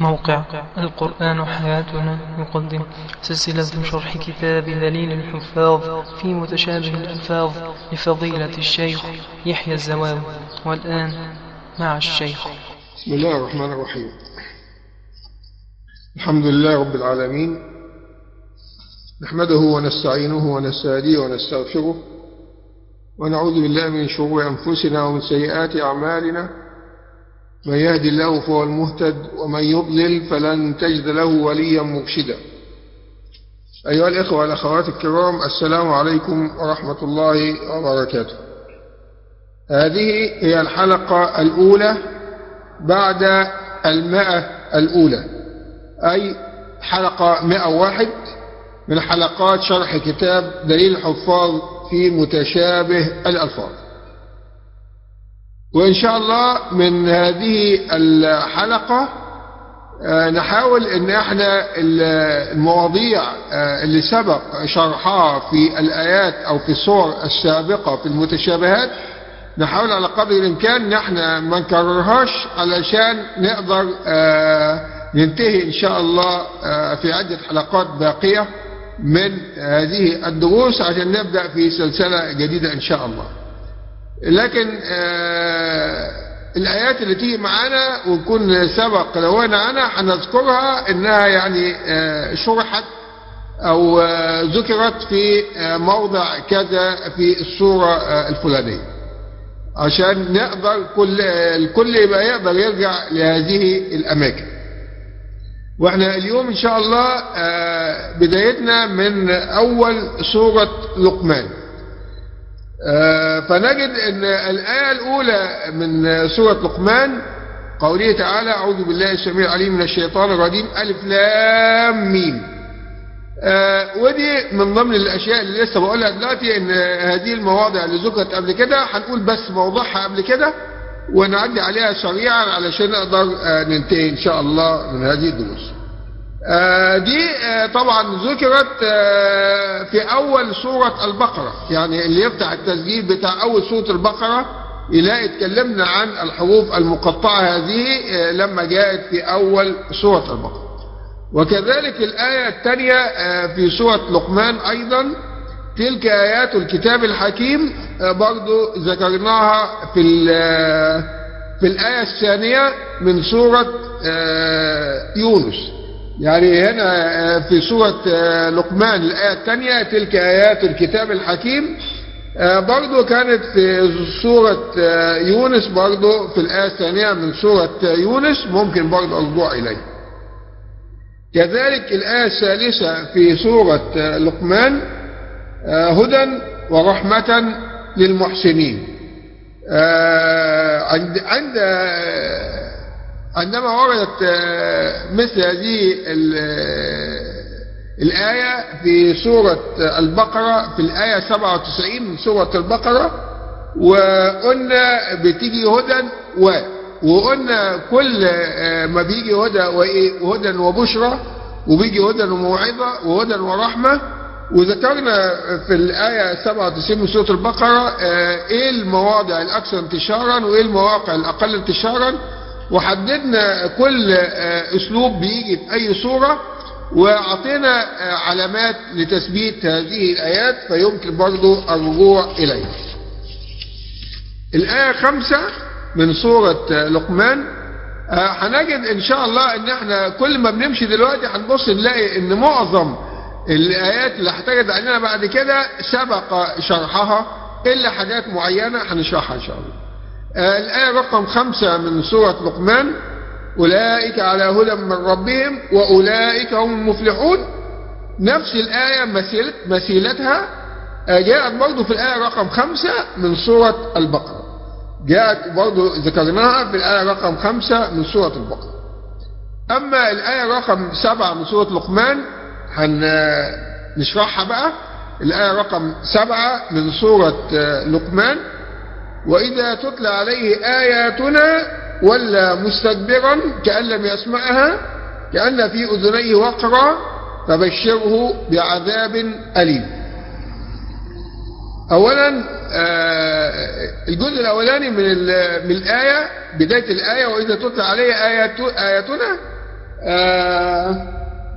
موقع القرآن حياتنا يقدم سلسلة شرح كتاب دليل الحفاظ في متشابه الألفاظ لفضيلة الشيخ يحيى الزواوي والآن مع الشيخ بسم الله الرحمن الرحيم الحمد لله رب العالمين نحمده ونستعينه ونستهديه ونستغفره ونعوذ بالله من شرور أنفسنا ومن سيئات أعمالنا من يهدي الله فهو المهتد ومن يضلل فلن تجد له وليا مرشدا أيها الإخوة والأخوات الكرام السلام عليكم ورحمة الله وبركاته هذه هي الحلقة الأولى بعد المئة الأولى أي حلقة مئة واحد من حلقات شرح كتاب دليل الحفاظ في متشابه الألفاظ وإن شاء الله من هذه الحلقة نحاول ان احنا المواضيع اللي سبق شرحها في الآيات أو في الصور السابقة في المتشابهات نحاول على قدر الإمكان ان احنا ما نكررهاش علشان نقدر ننتهي إن شاء الله في عدة حلقات باقية من هذه الدروس عشان نبدأ في سلسلة جديدة إن شاء الله لكن الآيات اللي تيجي معانا ونكون سبق لونا عنها هنذكرها إنها يعني شرحت أو ذكرت في موضع كذا في السورة الفلانية عشان نقدر كل الكل يبقى يقدر يرجع لهذه الأماكن واحنا اليوم ان شاء الله بدايتنا من اول سورة لقمان فنجد ان الآية الاولى من سورة لقمان قوله تعالى اعوذ بالله السميع العليم من الشيطان الرجيم الف لام ميم ودي من ضمن الاشياء اللي لسه بقولها دلوقتي ان هذه المواضع اللي ذكرت قبل كده هنقول بس موضوعها قبل كده ونعدي عليها سريعا علشان نقدر ننتهي ان شاء الله من هذه الدروس دي طبعا ذكرت في اول سورة البقرة يعني اللي يفتح التسجيل بتاع اول سورة البقرة يلاقي اتكلمنا عن الحروف المقطعة هذه لما جاءت في اول سورة البقرة وكذلك الآية الثانية في سورة لقمان ايضا تلك آيات الكتاب الحكيم برضو ذكرناها في في الآية الثانية من سورة يونس يعني هنا في سورة لقمان الآية الثانية تلك آيات الكتاب الحكيم برضو كانت في سورة يونس برضو في الآية الثانية من سورة يونس ممكن برضو الرجوع إليه كذلك الآية الثالثة في سورة لقمان هدى ورحمة للمحسنين عند عند عندما وردت مثل هذه الآية في سورة البقرة في الآية 97 من سورة البقرة وقلنا بتيجي هدى و وقلنا كل ما بيجي هدى وهدى وبشرى وبيجي هدى وموعظة وهدى ورحمة وذكرنا في الآية 97 من سورة البقرة ايه المواضع الأكثر انتشارا وايه المواقع الأقل انتشارا وحددنا كل أسلوب بيجي في أي سورة وأعطينا علامات لتثبيت هذه الآيات فيمكن برضو الرجوع إليها الآية خمسة من سورة لقمان هنجد إن شاء الله إن احنا كل ما بنمشي دلوقتي هنبص نلاقي إن معظم الآيات اللي هتجد علينا بعد كده سبق شرحها إلا حاجات معينة هنشرحها إن شاء الله الآية رقم خمسة من سورة لقمان أولئك على هدى من ربهم وأولئك هم المفلحون نفس الآية مسيلت مسيلتها جاءت برضو في الآية رقم خمسة من سورة البقرة جاءت برضو ذكرناها في الآية رقم خمسة من سورة البقرة أما الآية رقم سبعة من سورة لقمان هنشرحها بقى الآية رقم سبعة من سورة لقمان وإذا تتلى عليه آياتنا ولا مستكبرا كأن لم يسمعها كأن في أذنيه وقرا فبشره بعذاب أليم أولا الجزء الأولاني من من الآية بداية الآية وإذا تتلى عليه آيات آياتنا آه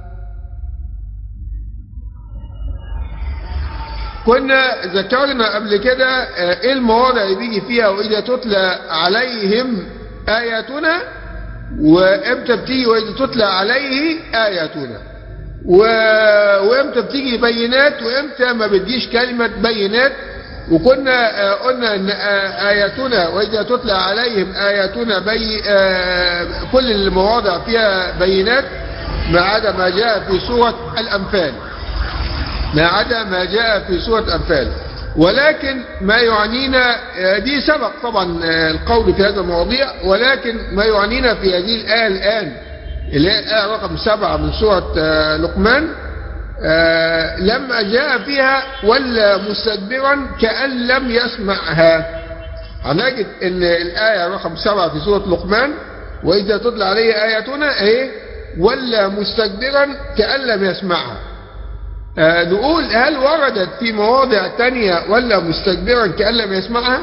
كنا ذكرنا قبل كده آه، ايه المواضع اللي بيجي فيها واذا تتلى عليهم اياتنا وامتى بتيجي واذا تتلى عليه اياتنا و... وامتى بتيجي بينات وامتى ما بتجيش كلمة بينات وكنا آه، قلنا ان آه، اياتنا واذا تتلى عليهم اياتنا بي... آه، كل المواضع فيها بينات ما عدا ما جاء في سورة الانفال ما عدا ما جاء في سورة الأنفال ولكن ما يعنينا آه، دي سبق طبعا آه، القول في هذا المواضيع ولكن ما يعنينا في هذه الآية الآن اللي هي الآية رقم سبعة من سورة آه، لقمان آه، لما جاء فيها ولا مستدبرا كأن لم يسمعها هنجد ان الآية رقم سبعة في سورة لقمان وإذا تتلى عليه آياتنا ايه ولا مستكبرا كأن لم يسمعها آه، نقول هل وردت في مواضع تانية ولا مستكبرا كأن لم يسمعها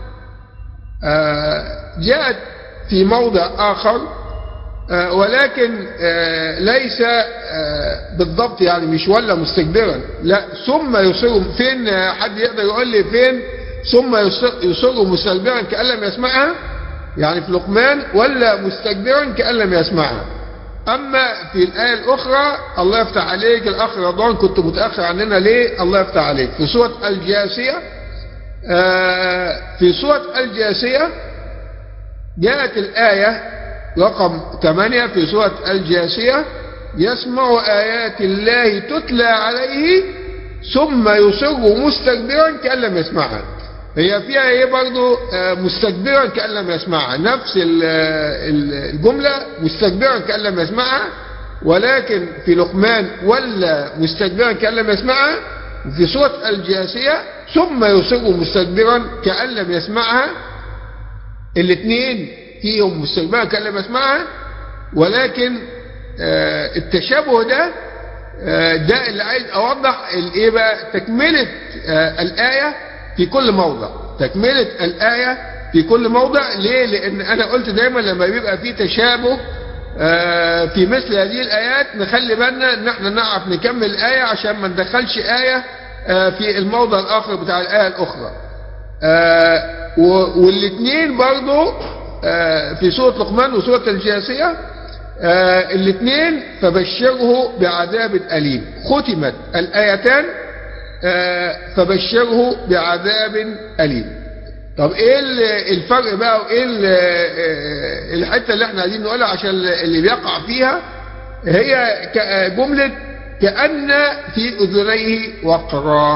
آه، جاءت في موضع آخر آه، ولكن آه، ليس آه، بالضبط يعني مش ولا مستكبرا لا ثم يصر فين آه، حد يقدر يقول لي فين ثم يصر, يصر مستكبرا كأن لم يسمعها يعني في لقمان ولا مستكبرا كأن لم يسمعها أما في الآية الأخرى الله يفتح عليك الأخ رضوان كنت متأخر عننا ليه الله يفتح عليك في سورة الجاسية آه، في سورة الجاسية جاءت الآية رقم 8 في سورة الجاسية يسمع آيات الله تتلى عليه ثم يصر مستكبرا كأن لم يسمعها هي فيها ايه برضو آه، مستكبرا كأن لم يسمعها نفس ال- ال- الجملة مستكبرا كأن لم يسمعها ولكن في لقمان ولا مستكبرا كأن لم يسمعها وفي سورة الجاسية ثم يصر مستكبرا كأن لم يسمعها الاثنين فيهم مستكبرا كأن لم يسمعها ولكن آه، التشابه ده آه، ده اللي عايز اوضح الايه بقى تكمله آه، الايه في كل موضع تكمله الايه في كل موضع ليه لان انا قلت دايما لما بيبقى في تشابه آه، في مثل هذه الايات نخلي بالنا ان احنا نعرف نكمل الايه عشان ما ندخلش ايه آه، في الموضع الاخر بتاع الايه الاخرى آه، و- والاثنين برضو آه، في سوره لقمان وسوره الجاثيه آه الاثنين فبشره بعذاب أليم ختمت الآيتان آه فبشره بعذاب أليم طب ايه ال- الفرق بقى وايه ال- آه، الحتة اللي احنا عايزين نقولها عشان اللي بيقع فيها هي ك- جملة كأن في أذنيه وقرا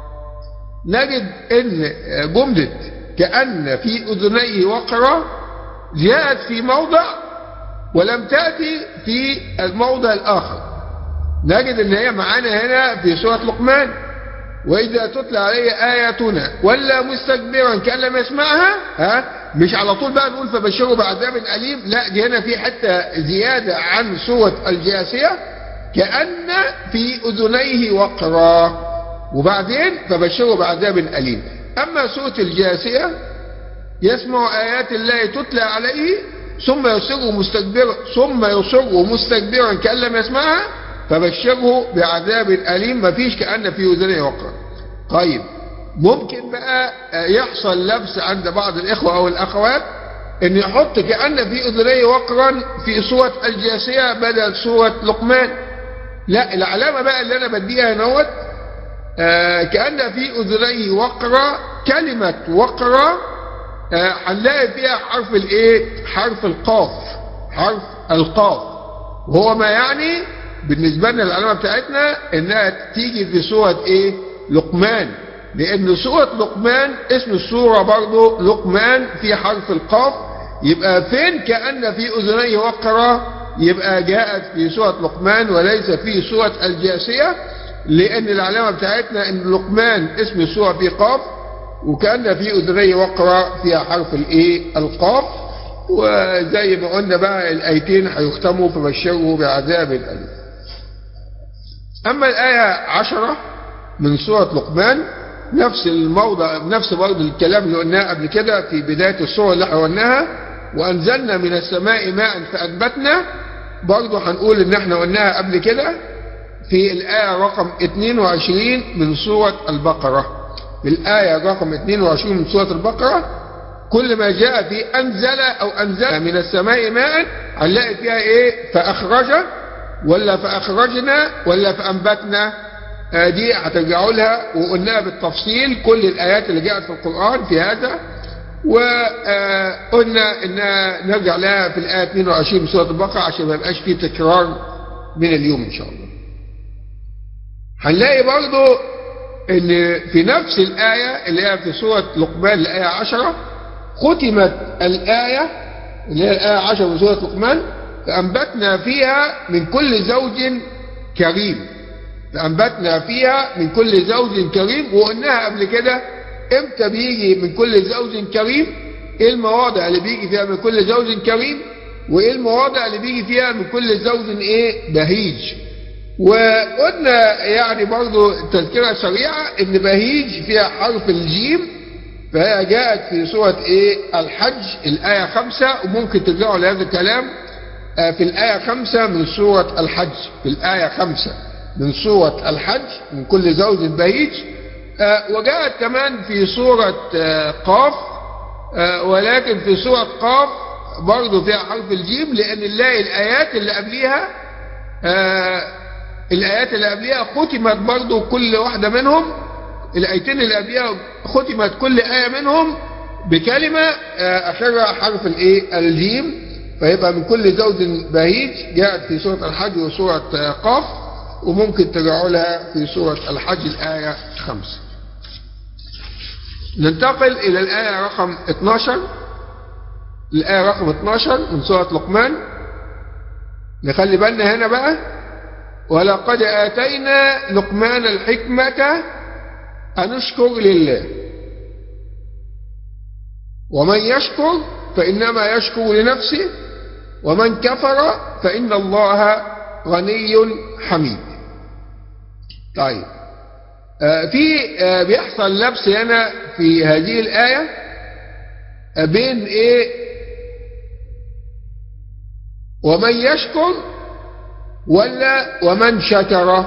نجد ان جملة كأن في أذنيه وقرا جاءت في موضع ولم تأتي في الموضع الآخر نجد ان هي معانا هنا في سورة لقمان وإذا تتلى عليه آياتنا ولا مستكبرا كأن لم يسمعها ها مش على طول بقى نقول فبشره بعذاب أليم لا دي هنا في حتة زيادة عن سورة الجاثية كأن في أذنيه وقرا وبعدين فبشره بعذاب أليم أما سورة الجاثية يسمع آيات الله تتلى عليه ثم يصر مستكبرا ثم يصر مستكبرا كأن لم يسمعها فبشره بعذاب أليم مفيش كأن في أذنه وقرا طيب ممكن بقى يحصل لبس عند بعض الإخوة أو الأخوات إن يحط كأن في أذنيه وقرا في سورة الجاثية بدل سورة لقمان لا العلامة بقى اللي أنا بديها نوت آه كأن في أذنيه وقرا كلمة وقرا آه، هنلاقي فيها حرف الايه حرف القاف حرف القاف وهو ما يعني بالنسبة لنا العلامة بتاعتنا انها تيجي في سورة ايه لقمان لان سورة لقمان اسم السورة برضو لقمان في حرف القاف يبقى فين كأن في اذنيه وقرا يبقى جاءت في سورة لقمان وليس في سورة الجاسية لان العلامة بتاعتنا ان لقمان اسم السورة في قاف وكأن في أذنيه وقرا فيها حرف الايه القاف وزي ما قلنا بقى الآيتين هيختموا فبشره بعذاب أليم أما الآية عشرة من سورة لقمان نفس الموضع نفس برضه الكلام اللي قلناه قبل كده في بداية السورة اللي احنا قلناها وأنزلنا من السماء ماء فأنبتنا برضه هنقول ان احنا قلناها قبل كده في الآية رقم 22 من سورة البقرة في الآية رقم 22 من سورة البقرة كل ما جاء في أنزل أو أنزل من السماء ماء هنلاقي فيها إيه فأخرج ولا فأخرجنا ولا فأنبتنا آه دي هترجعوا لها وقلناها بالتفصيل كل الآيات اللي جاءت في القرآن في هذا وقلنا ان نرجع لها في الآية 22 من سورة البقرة عشان ما يبقاش فيه تكرار من اليوم إن شاء الله هنلاقي برضو ان في نفس الآية اللي هي في سورة لقمان الآية 10 ختمت الآية اللي هي الآية 10 من سورة لقمان فأنبتنا فيها من كل زوج كريم فأنبتنا فيها من كل زوج كريم وقلناها قبل كده امتى بيجي من كل زوج كريم ايه المواضع اللي بيجي فيها من كل زوج كريم وايه المواضع اللي بيجي فيها من كل زوج ايه بهيج وقلنا يعني برضو تذكرة سريعة ان بهيج فيها حرف الجيم فهي جاءت في سورة ايه الحج الآية خمسة وممكن ترجعوا لهذا الكلام في الآية خمسة من سورة الحج في الآية خمسة من سورة الحج من كل زوج بهيج وجاءت كمان في سورة قاف ولكن في سورة قاف برضو فيها حرف الجيم لأن نلاقي الآيات اللي قبليها الآيات اللي قبليها ختمت برضو كل واحدة منهم الآيتين اللي قبليها ختمت كل آية منهم بكلمة آخرها حرف الايه الجيم فيبقى من كل زوج بهيج جاءت في سورة الحج وسورة قاف وممكن ترجعوا لها في سورة الحج الآية خمسة ننتقل إلى الآية رقم 12 الآية رقم 12 من سورة لقمان نخلي بالنا هنا بقى ولقد آتينا لقمان الحكمة أن اشكر لله ومن يشكر فإنما يشكر لنفسه ومن كفر فإن الله غني حميد طيب آه في آه بيحصل لبس هنا في هذه الآية آه بين إيه ومن يشكر ولا ومن شكر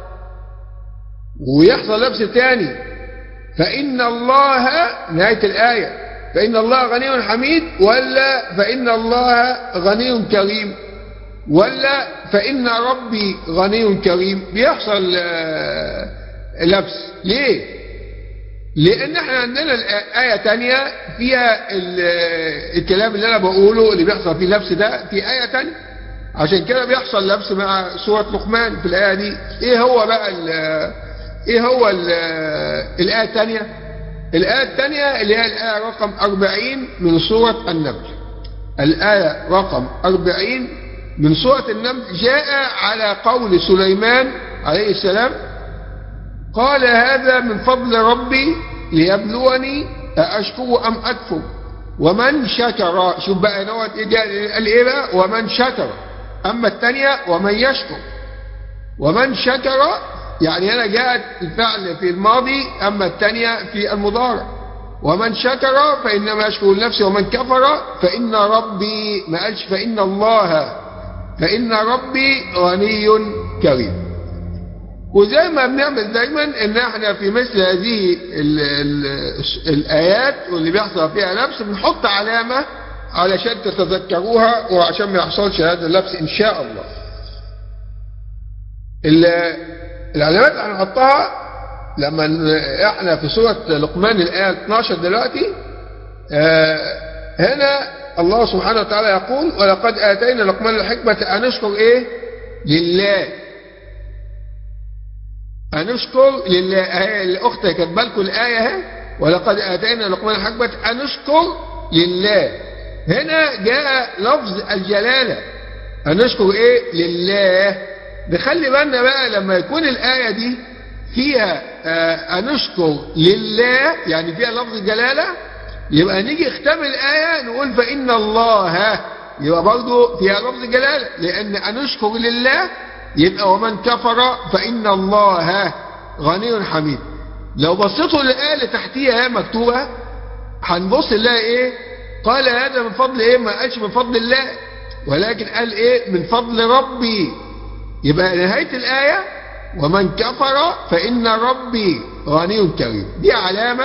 ويحصل لبس تاني فإن الله نهاية الآية فإن الله غني حميد ولا فإن الله غني كريم ولا فإن ربي غني كريم بيحصل لبس ليه لأن احنا عندنا آية تانية فيها الكلام اللي أنا بقوله اللي بيحصل فيه لبس ده في آية تانية عشان كده بيحصل لبس مع سورة لقمان في الآية دي ايه هو بقى ال ايه هو ال الآية التانية الآية الثانية اللي هي الآية رقم 40 من سورة النمل الآية رقم 40 من سورة النمل جاء على قول سليمان عليه السلام قال هذا من فضل ربي ليبلوني أشكر أم أكفر ومن شكر شوف بقى نوت قال إيه بقى ومن شكر أما الثانية ومن يشكر ومن شكر يعني هنا جاءت الفعل في الماضي أما الثانية في المضارع ومن شكر فإنما يشكر لنفسه ومن كفر فإن ربي ما قالش فإن الله فإن ربي غني كريم وزي ما بنعمل دايما ان احنا في مثل هذه ال ال الآيات واللي بيحصل فيها لبس بنحط علامة علشان تتذكروها وعشان ما يحصلش هذا اللبس ان شاء الله العلامات اللي هنحطها لما احنا في سورة لقمان الآية 12 دلوقتي اه هنا الله سبحانه وتعالى يقول ولقد آتينا لقمان الحكمة أن نشكر إيه لله أن نشكر لله الأخت كاتبه لكم الآية اهي ولقد آتينا لقمان الحكمة أن نشكر لله هنا جاء لفظ الجلالة أن نشكر إيه لله بخلي بالنا بقى لما يكون الآية دي فيها آه أنشكر لله يعني فيها لفظ جلالة يبقى نيجي ختام الآية نقول فإن الله يبقى برضو فيها لفظ جلالة لأن أنشكر لله يبقى ومن كفر فإن الله غني حميد لو بصيتوا للآية اللي تحتيها مكتوبة هنبص نلاقي إيه قال هذا من فضل إيه ما قالش من فضل الله ولكن قال ايه من فضل ربي يبقى نهاية الآية ومن كفر فإن ربي غني كريم دي علامة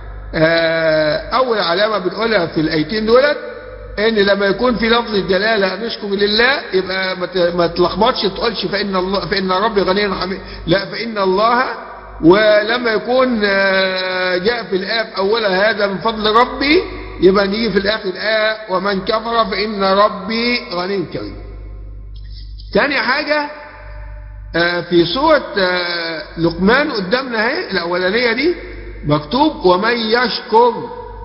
آه، أول علامة بنقولها في الآيتين دولت ان لما يكون في لفظ الجلاله نشكر لله يبقى ما ت- ما تلخبطش تقولش فان الله فان ربي غني حميد لا فان الله ولما يكون آه، جاء في الايه في اولها هذا من فضل ربي يبقى نيجي في الاخر الايه ومن كفر فان ربي غني كريم. تاني حاجه آه، في سوره آه، لقمان قدامنا اهي الاولانيه دي مكتوب ومن يشكر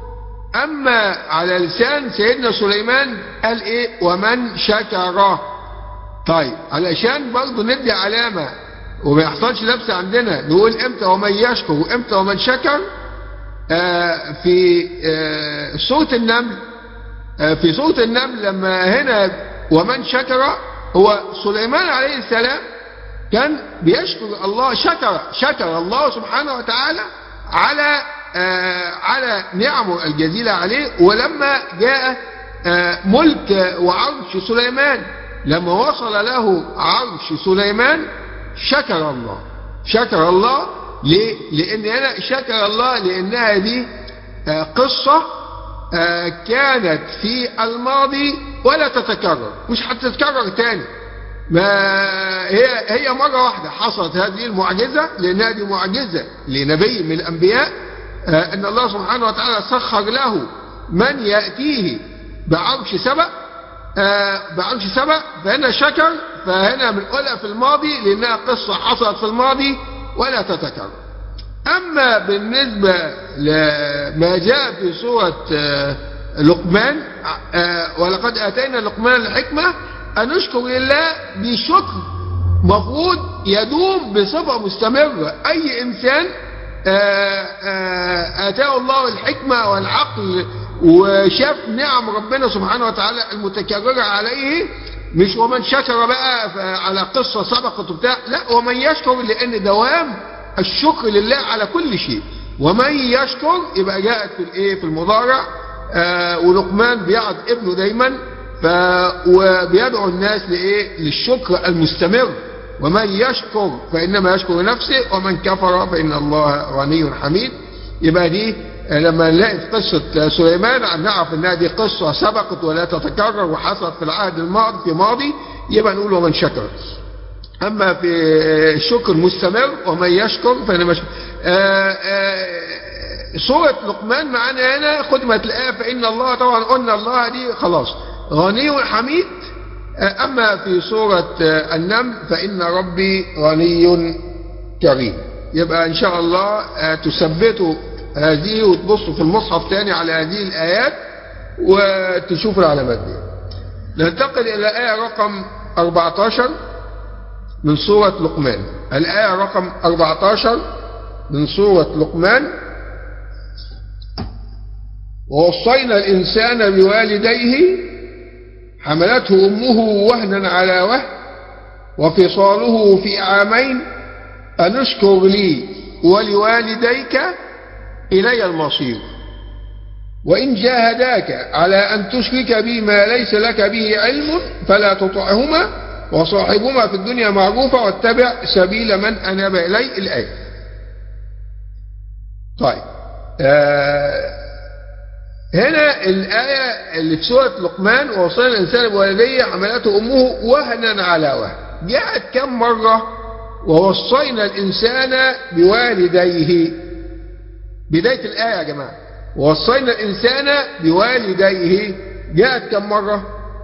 أما على لسان سيدنا سليمان قال إيه ومن شكر طيب علشان برضه ندي علامة وما يحصلش لبس عندنا نقول امتى ومن يشكر وامتى ومن شكر آه في آه سورة النمل آه في سورة النمل لما هنا ومن شكر هو سليمان عليه السلام كان بيشكر الله شكر شكر الله سبحانه وتعالى على آه على نعمه الجزيلة عليه ولما جاء آه ملك وعرش سليمان لما وصل له عرش سليمان شكر الله شكر الله ليه؟ لأن هنا شكر الله لأنها دي آه قصة آه كانت في الماضي ولا تتكرر مش هتتكرر تاني ما هي هي مرة واحدة حصلت هذه المعجزة لأنها دي معجزة لنبي من الأنبياء آه أن الله سبحانه وتعالى سخر له من يأتيه بعرش سبأ آه بعرش سبأ فهنا شكر فهنا بنقولها في الماضي لأنها قصة حصلت في الماضي ولا تتكرر أما بالنسبة لما جاء في سورة آه لقمان آه ولقد آتينا لقمان الحكمة أن نشكر لله بشكر مفروض يدوم بصفة مستمرة أي إنسان آتاه الله الحكمة والعقل وشاف نعم ربنا سبحانه وتعالى المتكررة عليه مش ومن شكر بقى على قصة سبقت وبتاع لا ومن يشكر لأن دوام الشكر لله على كل شيء ومن يشكر يبقى جاءت في الايه في المضارع آه ولقمان بيعد ابنه دايما ف وبيدعو الناس لايه للشكر المستمر ومن يشكر فانما يشكر نفسه ومن كفر فان الله غني حميد يبقى دي لما نلاقي في قصة سليمان نعرف انها دي قصة سبقت ولا تتكرر وحصلت في العهد الماضي في ماضي يبقى نقول ومن شكر اما في الشكر مستمر ومن يشكر فانما يشكر سورة لقمان معانا هنا ختمت الآية فإن الله طبعا قلنا الله دي خلاص غني حميد أما في سورة النمل فإن ربي غني كريم يبقى إن شاء الله تثبتوا هذه وتبصوا في المصحف تاني على هذه الآيات وتشوفوا العلامات دي ننتقل إلى آية رقم 14 من سورة لقمان الآية رقم 14 من سورة لقمان ووصينا الإنسان بوالديه حملته أمه وهنا على وهن وفصاله في عامين أن اشكر لي ولوالديك إلي المصير وإن جاهداك على أن تشرك بي ما ليس لك به علم فلا تطعهما وصاحبهما في الدنيا معروفة واتبع سبيل من أناب إلي الآية طيب آه هنا الآية اللي في سورة لقمان ووصينا الإنسان بوالديه حملته أمه وهنا على وهن جاءت كم مرة ووصينا الإنسان بوالديه بداية الآية يا جماعة ووصينا الإنسان بوالديه جاءت كم مرة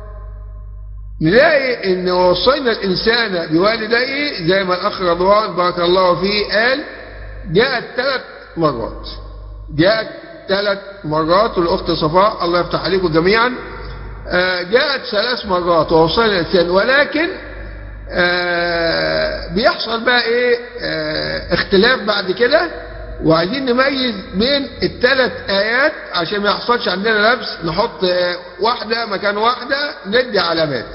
نلاقي ان وصينا الانسان بوالديه زي ما الاخ رضوان بارك الله فيه قال جاءت ثلاث مرات جاءت ثلاث مرات والاخت صفاء الله يفتح عليكم جميعا جاءت ثلاث مرات ووصينا الانسان ولكن بيحصل بقى ايه اختلاف بعد كده وعايزين نميز بين الثلاث ايات عشان ما يحصلش عندنا لبس نحط واحده مكان واحده ندي علامات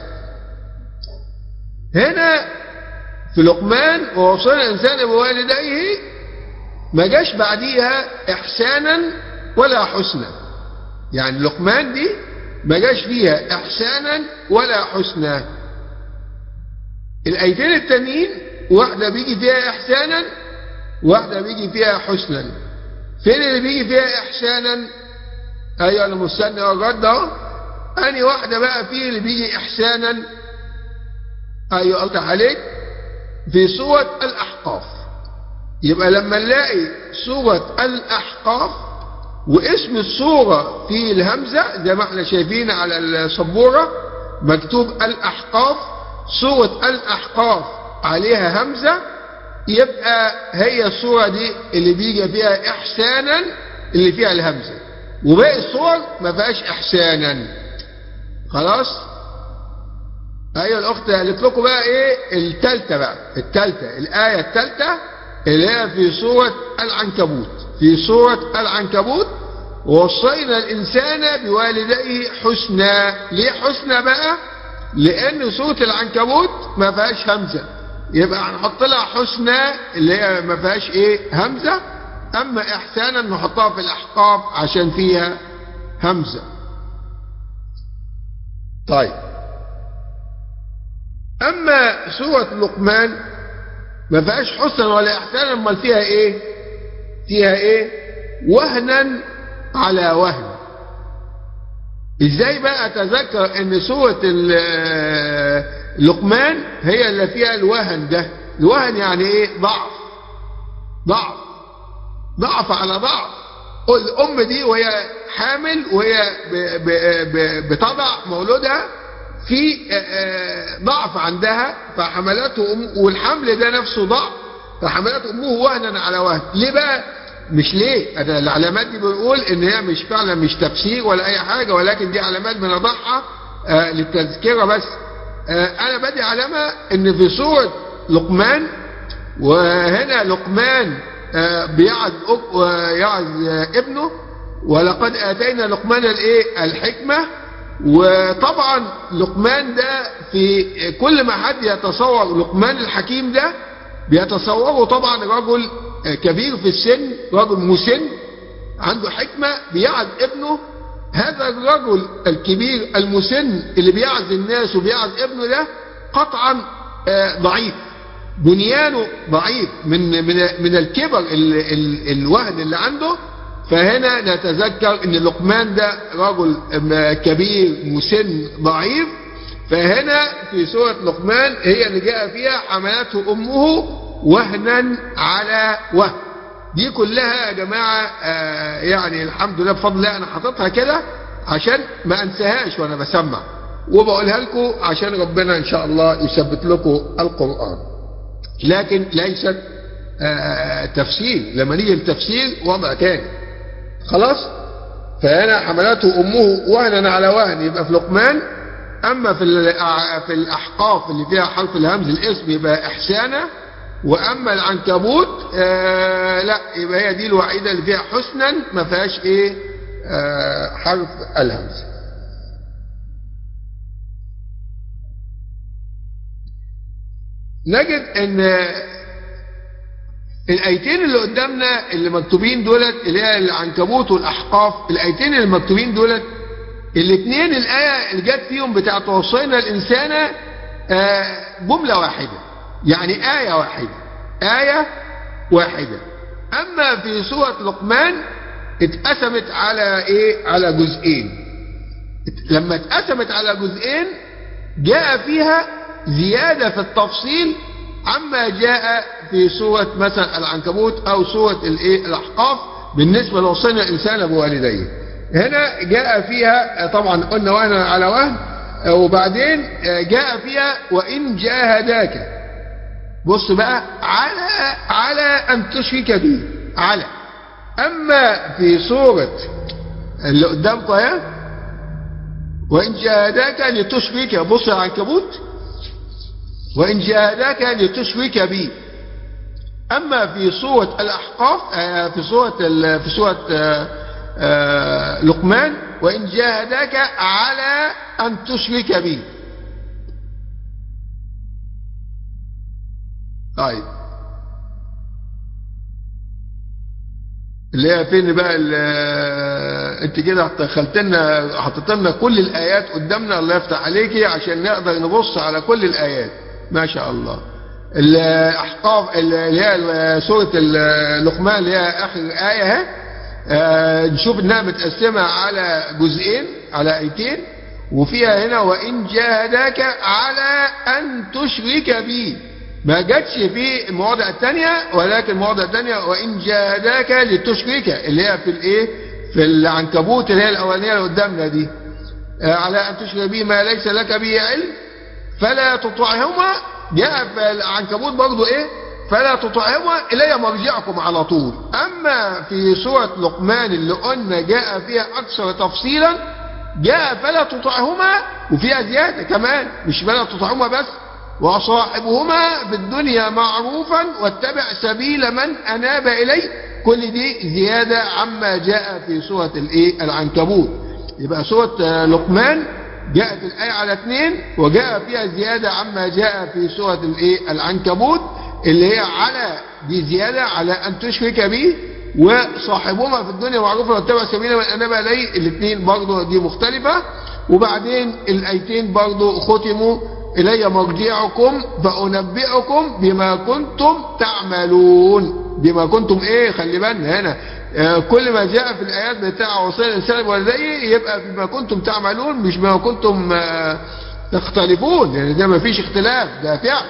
هنا في لقمان ووصينا الانسان بوالديه ما جاش بعديها احسانا ولا حسنا يعني لقمان دي ما جاش فيها إحسانا ولا حسنا الآيتين التانيين واحدة بيجي فيها إحسانا واحدة بيجي فيها حسنا فين اللي بيجي فيها إحسانا أيوة أنا مستني الرد أهو أني واحدة بقى فيه اللي بيجي إحسانا أيوة قلت عليك في سورة الأحقاف يبقى لما نلاقي سورة الأحقاف واسم السورة في الهمزة زي ما احنا شايفين على السبورة مكتوب الأحقاف سورة الأحقاف عليها همزة يبقى هي الصورة دي اللي بيجي فيها إحسانا اللي فيها الهمزة وباقي الصور ما فيهاش إحسانا خلاص أيوة الأخت قالت لكم بقى إيه التالتة بقى التالتة الآية التالتة اللي هي في سورة العنكبوت في سورة العنكبوت ووصينا الإنسان بوالديه حسنا ليه حسنا بقى لأن سورة العنكبوت ما فيهاش همزة يبقى هنحط لها حسنى اللي هي ما فيهاش ايه همزة اما احسانا نحطها في الاحقاف عشان فيها همزة طيب اما سورة لقمان ما فيهاش حسنا ولا احسانا امال فيها ايه فيها ايه وهنا على وهن ازاي بقى اتذكر ان سورة لقمان هي اللي فيها الوهن ده الوهن يعني ايه ضعف ضعف ضعف على ضعف الام دي وهي حامل وهي ب ب ب بتضع مولودها في ضعف عندها فحملته أم والحمل ده نفسه ضعف فحملته امه وهنا على وهن ليه بقى مش ليه أنا العلامات دي بنقول ان هي مش فعلا مش تفسير ولا اي حاجة ولكن دي علامات بنضعها آه للتذكرة بس آه انا بدي علامة ان في سورة لقمان وهنا لقمان آه بيعز يعز ابنه ولقد اتينا لقمان الايه الحكمة وطبعا لقمان ده في كل ما حد يتصور لقمان الحكيم ده بيتصوره طبعا رجل كبير في السن رجل مسن عنده حكمة بيعز ابنه هذا الرجل الكبير المسن اللي بيعز الناس وبيعز ابنه ده قطعا ضعيف بنيانه ضعيف من من من الكبر ال ال الوهن اللي عنده فهنا نتذكر ان لقمان ده رجل كبير مسن ضعيف فهنا في سورة لقمان هي اللي جاء فيها حملته امه وهنا على وهن دي كلها يا جماعة آه يعني الحمد لله بفضل الله انا حاططها كده عشان ما انساهاش وانا بسمع وبقولها لكم عشان ربنا ان شاء الله يثبت لكم القرآن لكن ليست آه تفسير لما نيجي التفسير وضع تاني خلاص فهنا حملته امه وهنا على وهن يبقى في لقمان اما في في الاحقاف اللي فيها حرف الهمز الاسم يبقى احسانا واما العنكبوت آه لا يبقى هي دي الوحيدة اللي فيها حسنا ما فيهاش ايه آه حرف الهمز نجد ان الايتين اللي قدامنا اللي مكتوبين دولت اللي هي العنكبوت والاحقاف الايتين اللي مكتوبين دولت الاثنين الايه اللي جت فيهم بتاعت وصينا الانسان آه جمله واحده يعني آية واحدة آية واحدة أما في سورة لقمان اتقسمت على إيه على جزئين لما اتقسمت على جزئين جاء فيها زيادة في التفصيل عما جاء في سورة مثلا العنكبوت أو سورة الإيه الأحقاف بالنسبة لوصينا الإنسان بوالديه هنا جاء فيها طبعا قلنا وهن على وهن وبعدين جاء فيها وإن جاهداك بص بقى على على أن تشرك به على أما في سورة اللي قدامكم اهي وإن جاهداك لتشرك بص يا عنكبوت وإن جاهداك لتشرك بي أما في سورة الأحقاف في سورة في سورة لقمان وإن جاهداك على أن تشرك بي طيب اللي هي فين بقى انت كده دخلت لنا حطيت لنا كل الايات قدامنا الله يفتح عليكي عشان نقدر نبص على كل الايات ما شاء الله الاحقاف اللي هي سوره اللقمان اللي هي اخر ايه اهي آه، نشوف انها متقسمه على جزئين على ايتين وفيها هنا وان جاهداك على ان تشرك بي ما جاتش في المواضع الثانيه ولكن المواضع الثانيه وان جاهداك لتشرك اللي هي في الايه في العنكبوت اللي هي الاولانيه اللي قدامنا دي آه، على ان تشرك بي ما ليس لك به علم فلا تطعهما جاء في العنكبوت برضو ايه فلا تطعهما الي مرجعكم على طول اما في سورة لقمان اللي قلنا جاء فيها اكثر تفصيلا جاء فلا تطعهما وفيها زيادة كمان مش فلا تطعهما بس وصاحبهما في الدنيا معروفا واتبع سبيل من اناب الي كل دي زيادة عما جاء في سورة الايه العنكبوت يبقى سورة لقمان جاءت الآية على اثنين وجاء فيها زيادة عما جاء في سورة الايه العنكبوت اللي هي على دي زيادة على أن تشرك به وصاحبهما في الدنيا معروفة واتبع سبيل من أناب إليه الاثنين برضه دي مختلفة وبعدين الآيتين برضه ختموا إلي مرجعكم فأنبئكم بما كنتم تعملون بما كنتم إيه خلي بالنا هنا آه كل ما جاء في الآيات بتاع وصية الإنسان والدي يبقى بما كنتم تعملون مش بما كنتم آه تختلفون يعني ده ما فيش اختلاف ده فعل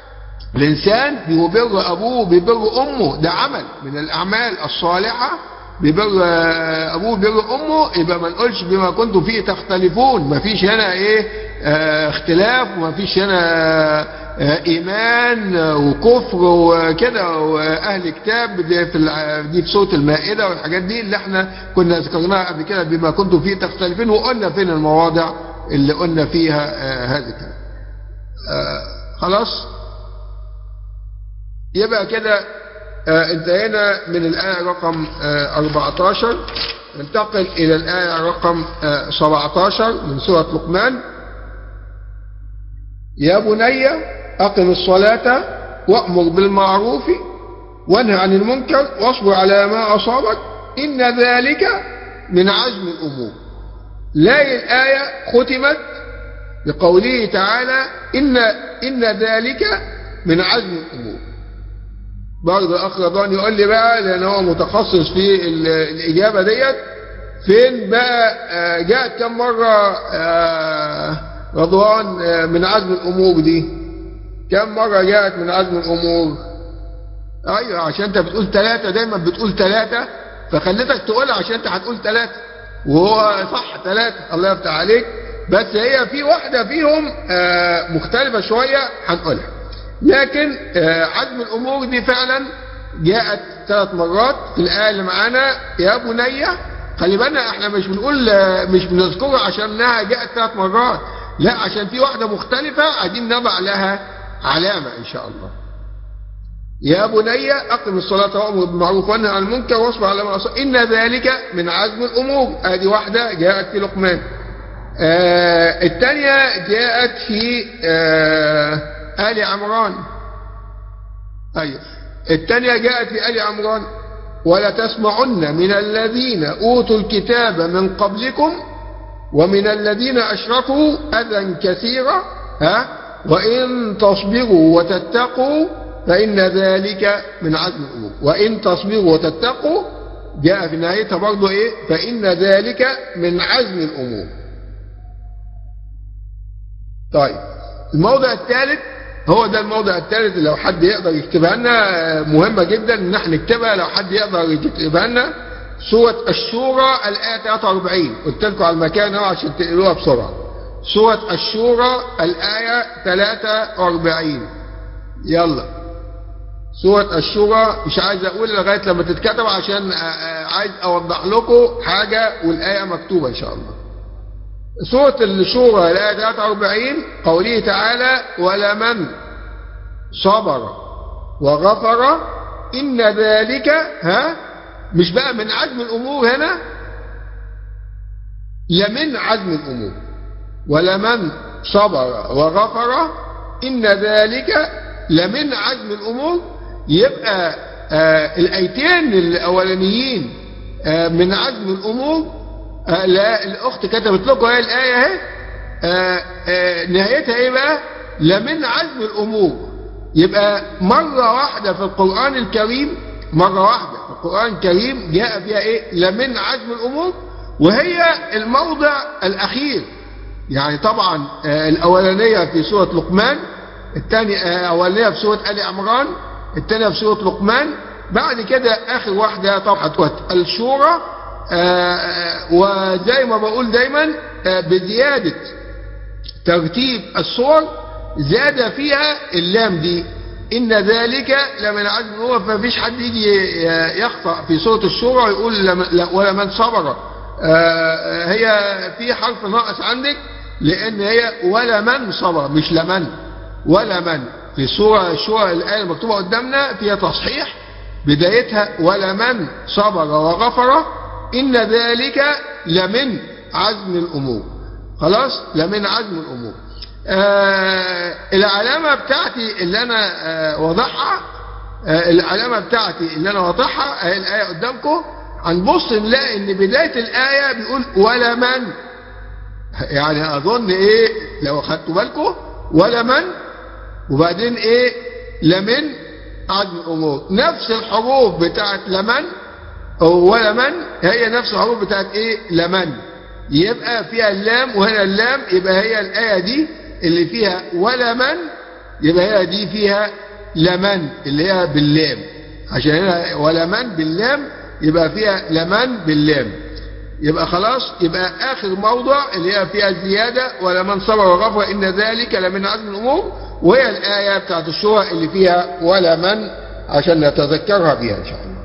الإنسان بيبر أبوه بيبر أمه ده عمل من الأعمال الصالحة بيبر أبوه بيبر أمه يبقى ما نقولش بما كنتم فيه تختلفون ما فيش هنا إيه اه اختلاف وما فيش هنا اه إيمان وكفر وكده وأهل كتاب دي في, دي في سورة المائدة والحاجات دي اللي احنا كنا ذكرناها قبل كده بما كنتم فيه تختلفون وقلنا فين المواضع اللي قلنا فيها اه هذا الكلام خلاص يبقى كده آه انتهينا من الآية رقم آه 14 ننتقل إلى الآية رقم آه 17 من سورة لقمان يا بني أقم الصلاة وأمر بالمعروف وانهى عن المنكر واصبر على ما أصابك إن ذلك من عزم الأمور لا الآية ختمت بقوله تعالى إن, إن ذلك من عزم الأمور برضه الاخ رضوان يقول لي بقى لان هو متخصص في الاجابه ديت فين بقى جاءت كم مره رضوان من عزم الامور دي كم مره جاءت من عزم الامور ايوه عشان انت بتقول ثلاثه دايما بتقول ثلاثه فخليتك تقولها عشان انت هتقول ثلاثه وهو صح ثلاثه الله يفتح عليك بس هي في واحده فيهم مختلفه شويه هنقولها لكن عزم الأمور دي فعلا جاءت ثلاث مرات في الآية اللي معانا يا بني خلي بالنا احنا مش بنقول مش بنذكرها عشان انها جاءت ثلاث مرات لا عشان في واحدة مختلفة عايزين نضع لها علامة ان شاء الله يا بني أقم الصلاة وأمر بالمعروف وانهى عن المنكر واصبر على ما أصاب إن ذلك من عزم الأمور هذه واحدة جاءت في لقمان آه الثانية جاءت في آه آل عمران أيوة الثانية جاءت في آل عمران ولا تسمعن من الذين أوتوا الكتاب من قبلكم ومن الذين أشركوا أذى كثيرا ها وإن تصبروا وتتقوا فإن ذلك من عزم الأمور وإن تصبروا وتتقوا جاء في نهايتها برضه إيه فإن ذلك من عزم الأمور طيب الموضع الثالث هو ده الموضع الثالث لو حد يقدر يكتبها لنا مهمة جدا ان احنا نكتبها لو حد يقدر يكتبها لنا سورة الشورى الآية 43 قلت لكم على المكان اهو عشان تقروها بسرعة سورة الشورى الآية 43 يلا سورة الشورى مش عايز اقول لغاية لما تتكتب عشان عايز اوضح لكم حاجة والآية مكتوبة ان شاء الله سورة الشورى الآية 43 قوله تعالى ولمن صبر وغفر إن ذلك ها مش بقى من عزم الأمور هنا لمن عزم الأمور ولمن صبر وغفر إن ذلك لمن عزم الأمور يبقى آه الآيتين الأولانيين آه من عزم الأمور آه لا الاخت كتبت لكم هي الايه اهي آه آه نهايتها ايه بقى لمن عزم الامور يبقى مره واحده في القران الكريم مره واحده في القران الكريم جاء فيها ايه لمن عزم الامور وهي الموضع الاخير يعني طبعا آه الاولانيه في سوره لقمان الثانيه آه الاولانيه في سوره ال عمران الثانيه في سوره لقمان بعد كده اخر واحده طبعا الشورى آه وزي ما بقول دايما آه بزياده ترتيب الصور زاد فيها اللام دي ان ذلك لمن عزم هو فما فيش حد يجي يخطأ في سوره الشورى ويقول ولا من صبر آه هي في حرف ناقص عندك لان هي ولا من صبر مش لمن ولا من في سوره الشورى الايه المكتوبه قدامنا فيها تصحيح بدايتها ولا من صبر وغفر إن ذلك لمن عزم الأمور خلاص لمن عزم الأمور آه العلامة بتاعتي اللي أنا آه وضعها آه العلامة بتاعتي اللي أنا وضعها اهي الآية قدامكم هنبص نلاقي إن بداية الآية بيقول ولا من يعني أظن إيه لو خدتوا بالكم ولا من وبعدين إيه لمن عزم الأمور نفس الحروف بتاعت لمن ولمن هي نفس الحروف بتاعت ايه لمن يبقى فيها اللام وهنا اللام يبقى هي الآية دي اللي فيها ولمن يبقى هي دي فيها لمن اللي هي باللام عشان هنا ولمن باللام يبقى فيها لمن باللام يبقى خلاص يبقى آخر موضع اللي هي فيها زيادة ولمن صبر وغفر إن ذلك لمن عزم الأمور وهي الآية بتاعت الشورى اللي فيها ولمن عشان نتذكرها بها إن شاء الله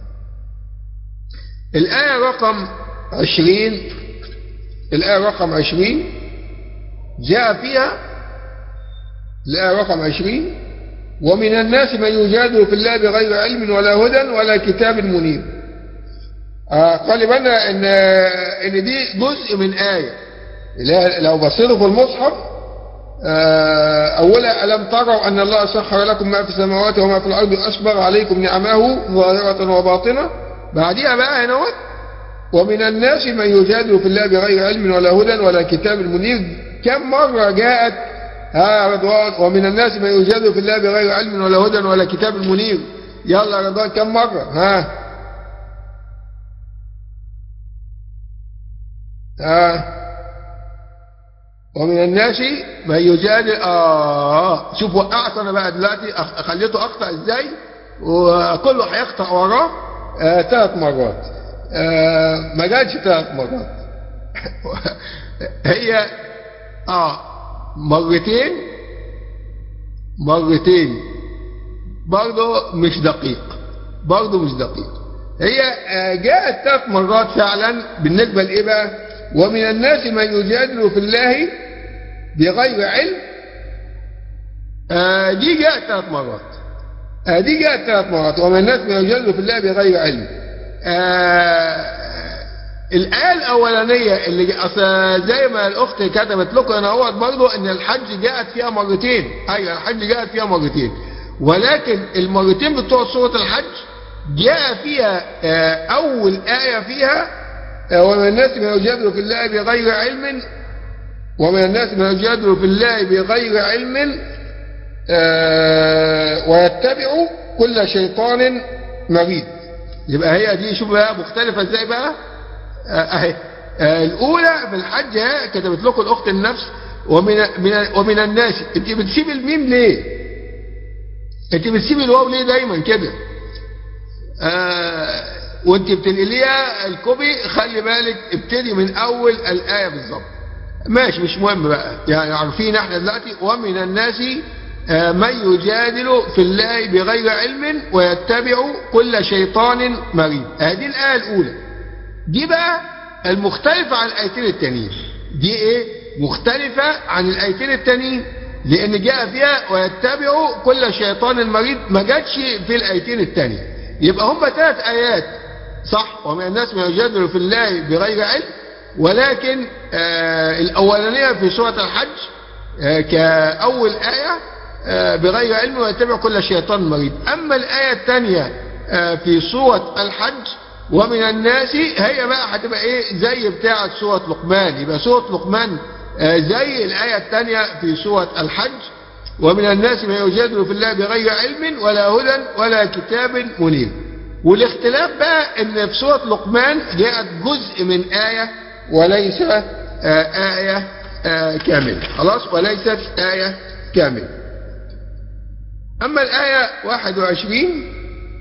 الآية رقم عشرين الآية رقم عشرين جاء فيها الآية رقم عشرين ومن الناس من يجادل في الله بغير علم ولا هدى ولا كتاب منير آه خلي بالنا ان ان دي جزء من آية لو بصيروا في المصحف آه أولا ألم تروا أن الله سخر لكم ما في السماوات وما في الأرض أسبغ عليكم نعمه ظاهرة وباطنة بعديها بقى هنا ومن الناس من يجادل في الله بغير علم ولا هدى ولا كتاب منير كم مرة جاءت ها رضوان ومن الناس من يجادل في الله بغير علم ولا هدى ولا كتاب منير يلا رضوان كم مرة ها ها ومن الناس من يجادل اه شوف وقعت انا بقى دلوقتي خليته اخطا ازاي وكله هيخطا وراه آه ثلاث مرات آه ما جاتش ثلاث مرات هي اه مرتين مرتين برضه مش دقيق برضه مش دقيق هي آه جاءت ثلاث مرات فعلا بالنسبة لإيه بقى ومن الناس من يجادل في الله بغير علم آه دي جاءت ثلاث مرات آه دي جاءت ثلاث مرات ومن الناس من يجادل في الله بغير علم آه الآية الأولانية اللي أصل زي ما الأخت كتبت لكم أنا أقول برضه إن الحج جاءت فيها مرتين أيوة الحج جاءت فيها مرتين ولكن المرتين بتوع سورة الحج جاء فيها آه أول آية فيها آه ومن الناس من يجادل في الله بغير علم ومن الناس من يجادل في الله بغير علم آه ويتبع كل شيطان مريد يبقى هي دي شوف بقى مختلفة ازاي بقى اهي آه الاولى في الحج ها كتبت لكم الاخت النفس ومن من ومن الناس انت بتسيب الميم ليه انت بتسيب الواو ليه دايما كده آه وانت بتنقليها الكوبي خلي بالك ابتدي من اول الايه بالظبط ماشي مش مهم بقى يعني عارفين احنا دلوقتي ومن الناس آه من يجادل في الله بغير علم ويتبع كل شيطان مريد هذه الايه الاولى دي بقى المختلفة عن الآيتين التانيين دي ايه مختلفة عن الآيتين التانيين لأن جاء فيها ويتبعوا كل شيطان مريض ما جاتش في الآيتين التانية يبقى هم ثلاث آيات صح ومن الناس من يجادل في الله بغير علم ولكن آه الأولانية في سورة الحج آه كأول آية آه بغير علم ويتبع كل شيطان مريض أما الآية الثانية آه في سورة الحج ومن الناس هي بقى هتبقى ايه زي بتاعة سورة لقمان يبقى سورة لقمان آه، زي الآية الثانية في سورة الحج ومن الناس من يجادل في الله بغير علم ولا هدى ولا كتاب منير والاختلاف بقى ان في سورة لقمان جاءت جزء من آية وليس آه، آية آه، كاملة خلاص وليست آية كاملة أما الآية 21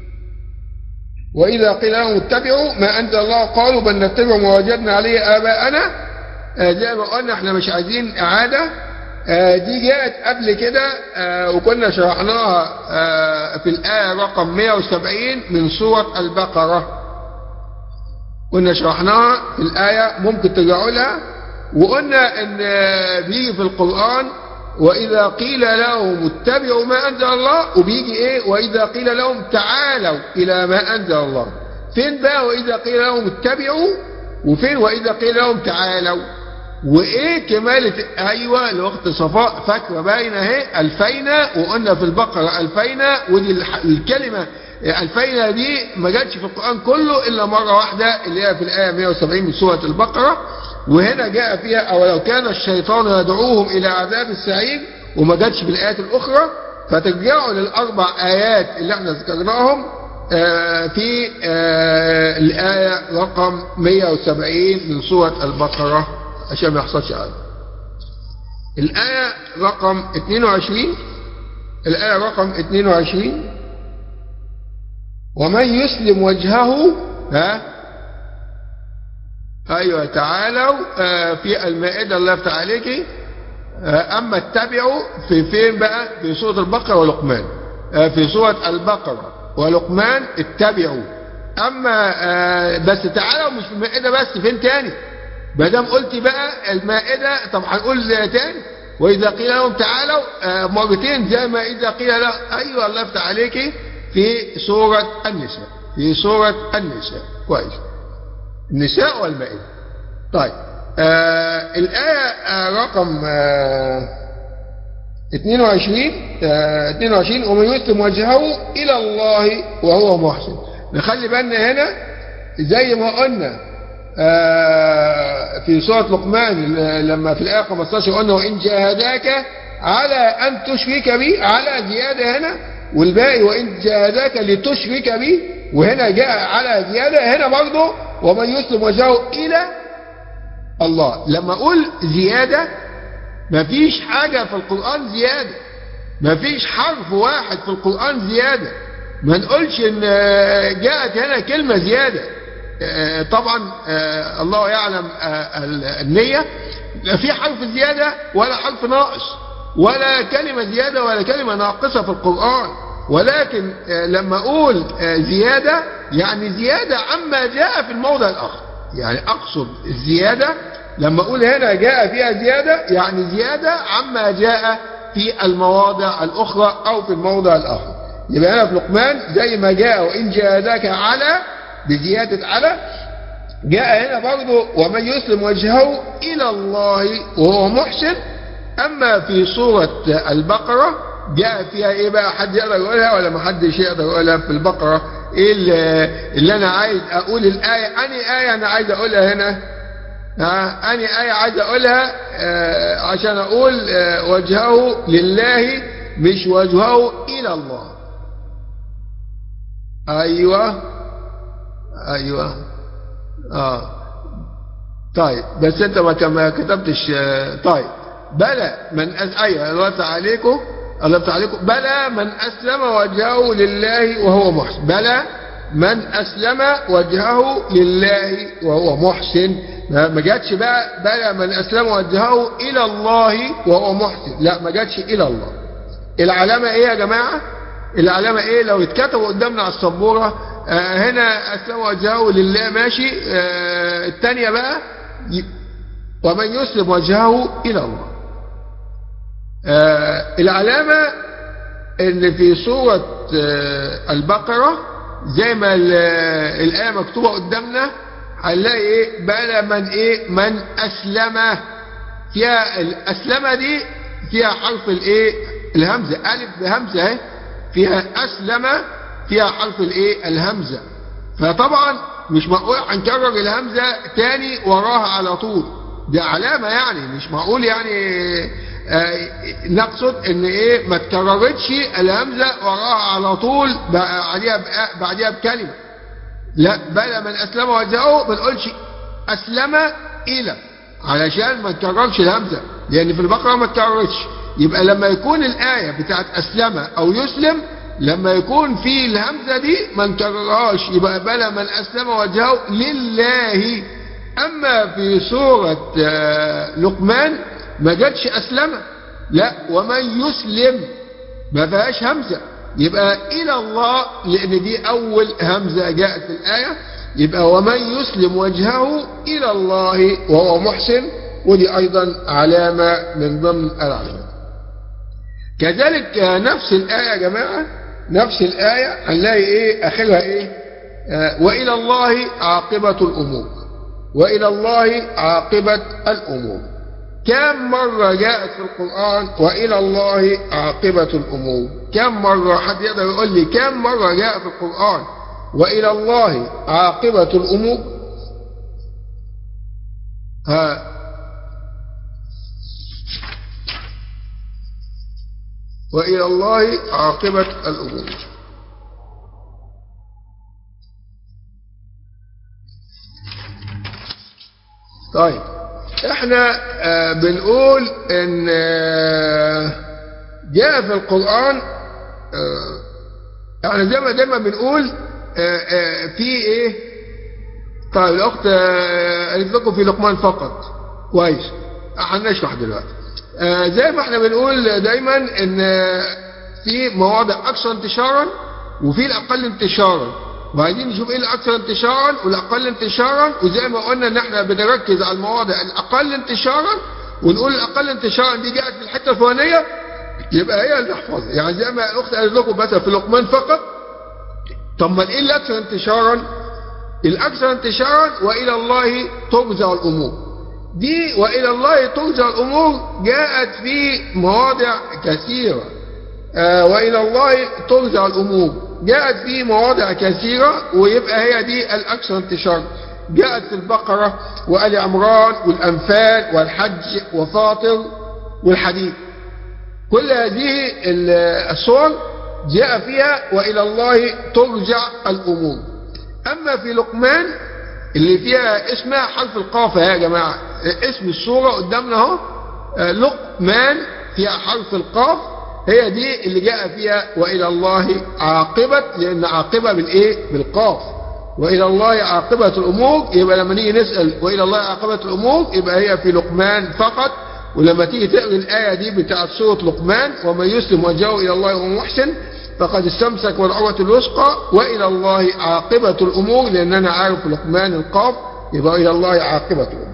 وإذا قيل لهم اتبعوا ما أنزل الله قالوا بل نتبع ما وجدنا عليه آباءنا آه، زي ما قلنا احنا مش عايزين إعادة آه، دي جاءت قبل كده آه، وكنا شرحناها آه، في الآية رقم 170 من سورة البقرة كنا شرحناها في الآية ممكن ترجعوا لها وقلنا ان آه، بيجي في القرآن وإذا قيل لهم اتبعوا ما أنزل الله وبيجي إيه وإذا قيل لهم تعالوا إلى ما أنزل الله فين بقى وإذا قيل لهم اتبعوا وفين وإذا قيل لهم تعالوا وإيه كمالة أيوة لوقت صفاء فاكرة باينة اهي ألفينا وقلنا في البقرة ألفينا ودي الح- الكلمة ألفينا دي ما جاتش في القرآن كله إلا مرة واحدة اللي هي في الآية 170 من سورة البقرة وهنا جاء فيها أولو كان الشيطان يدعوهم إلى عذاب السعير وما جاتش في الآيات الأخرى فترجعوا للأربع آيات اللي احنا ذكرناهم آه، في آه، الآية رقم 170 من سورة البقرة عشان ما يحصلش آية الآية رقم 22 الآية رقم 22 ومن يسلم وجهه ها ايوه تعالوا آه، في المائده الله يفتح عليكي آه، اما اتبعوا في فين بقى في سوره البقره ولقمان آه، في سوره البقره ولقمان اتبعوا اما آه، بس تعالوا مش في المائده بس فين تاني ما دام قلت بقى المائده طب هنقول تاني واذا قيل لهم تعالوا آه، مرتين زي ما اذا قيل لهم ايوه الله يفتح عليكي في سوره النساء في سوره النساء كويس النساء والمائدة طيب آه الآية آه رقم آه 22 آه 22 ومن يسلم وجهه إلى الله وهو محسن نخلي بالنا هنا زي ما قلنا آه في سورة لقمان لما في الآية 15 قلنا وإن جاهداك على أن تشرك بي على زيادة هنا والباقي وإن جاهداك لتشرك بي وهنا جاء على زيادة هنا برضه ومن يسلم وجهه إلى الله لما أقول زيادة مفيش حاجة في القرآن زيادة مفيش حرف واحد في القرآن زيادة ما نقولش ان آه، جاءت هنا كلمة زيادة آه، طبعا آه، الله يعلم آه، ال- النية لا في حرف زيادة ولا حرف ناقص ولا كلمة زيادة ولا كلمة ناقصة في القرآن ولكن آه، لما أقول آه، زيادة يعني زيادة عما جاء في الموضع الآخر يعني أقصد الزيادة لما أقول هنا جاء فيها زيادة يعني زيادة عما جاء في المواضع الأخرى أو في الموضع الآخر يبقى هنا في لقمان زي ما جاء وإن جاهداك على بزيادة على جاء هنا برضه ومن يسلم وجهه إلى الله وهو محسن أما في سورة البقرة جاء فيها إيه بقى حد يقدر يقولها ولا ما حدش يقدر يقولها في البقرة إيه اللي, اللي أنا عايز أقول الآية أني آية أنا عايز أقولها هنا ها أني آية عايز أقولها آه عشان أقول آه وجهه لله مش وجهه إلى الله أيوة أيوة آه طيب بس أنت ما كما كتبتش آه طيب بلى من أس... أيوة الله يفتح عليكم الله يفتح عليكم بلى من أسلم وجهه لله وهو محسن بلى من أسلم وجهه لله وهو محسن ما ما جاتش بقى بلى من أسلم وجهه إلى الله وهو محسن لا ما جاتش إلى الله العلامة إيه يا جماعة العلامة إيه لو اتكتبوا قدامنا على السبورة آه هنا أسلم وجهه لله ماشي آه الثانية بقى ي- ومن يسلم وجهه إلى الله آه العلامة اللي في سورة آه البقرة زي ما ال- الآية مكتوبة قدامنا هنلاقي إيه بلى من إيه من أسلم فيها الأسلمة دي فيها حرف الإيه الهمزة ألف بهمزة اهي فيها أسلم فيها حرف الإيه الهمزة فطبعا مش معقول هنكرر الهمزة تاني وراها على طول دي علامة يعني مش معقول يعني آه، نقصد ان ايه ما تكررتش الهمزة وراها على طول بعديها بآ- بعديها بكلمة لا بل من اسلم وجهه ما نقولش اسلم الى علشان ما تكررش الهمزة لان في البقرة ما تكررتش يبقى لما يكون الآية بتاعت اسلم او يسلم لما يكون في الهمزة دي ما نكررهاش يبقى بلى من اسلم وجهه لله اما في سورة آه، لقمان ما جاتش اسلم لا ومن يسلم ما فيهاش همزة يبقى إلى الله لأن دي أول همزة جاءت في الآية يبقى ومن يسلم وجهه إلى الله وهو محسن ودي أيضا علامة من ضمن العلامات كذلك آه، نفس الآية يا جماعة نفس الآية هنلاقي إيه آخرها إيه آه، وإلى الله عاقبة الأمور وإلى الله عاقبة الأمور كم مرة جاءت في القرآن وإلى الله عاقبة الأمور كم مرة حد يقدر يقول لي كم مرة جاء في القرآن وإلى الله عاقبة الأمور ها وإلى الله عاقبة الأمور طيب احنا آه بنقول ان آه جاء في القرآن آه يعني زي ما دايما بنقول آه آه في ايه طيب الاخت آه قالت لكم في لقمان فقط كويس هنشرح دلوقتي آه زي ما احنا بنقول دايما ان آه في مواضع اكثر انتشارا وفي الاقل انتشارا وعايزين نشوف ايه الاكثر انتشارا والاقل انتشارا وزي ما قلنا ان احنا بنركز على المواضع الاقل انتشارا ونقول الاقل انتشارا دي جاءت في الحته الفلانيه يبقى هي اللي نحفظها يعني زي ما الاخت قالت لكم مثلا في لقمان فقط طب ما ايه الاكثر انتشارا الاكثر انتشارا والى الله ترجع الامور دي والى الله ترجع الامور جاءت في مواضع كثيره آه والى الله ترجع الامور جاءت في مواضع كثيرة ويبقى هي دي الأكثر انتشار جاءت في البقرة وآل عمران والأنفال والحج وفاطر والحديد كل هذه الصور جاء فيها وإلى الله ترجع الأمور أما في لقمان اللي فيها اسمها حرف القاف يا جماعة اسم الصورة قدامنا اهو لقمان فيها حرف القاف هي دي اللي جاء فيها وإلى الله عاقبة لأن عاقبة بالإيه بالقاف وإلى الله عاقبة الأمور يبقى لما نيجي نسأل وإلى الله عاقبة الأمور يبقى هي في لقمان فقط ولما تيجي تقرأ الآية دي بتاعت سورة لقمان ومن يسلم وجهه إلى الله وهو محسن فقد استمسك والعروة الوثقى وإلى الله عاقبة الأمور لأن أنا عارف لقمان القاف يبقى إلى الله عاقبة الأمور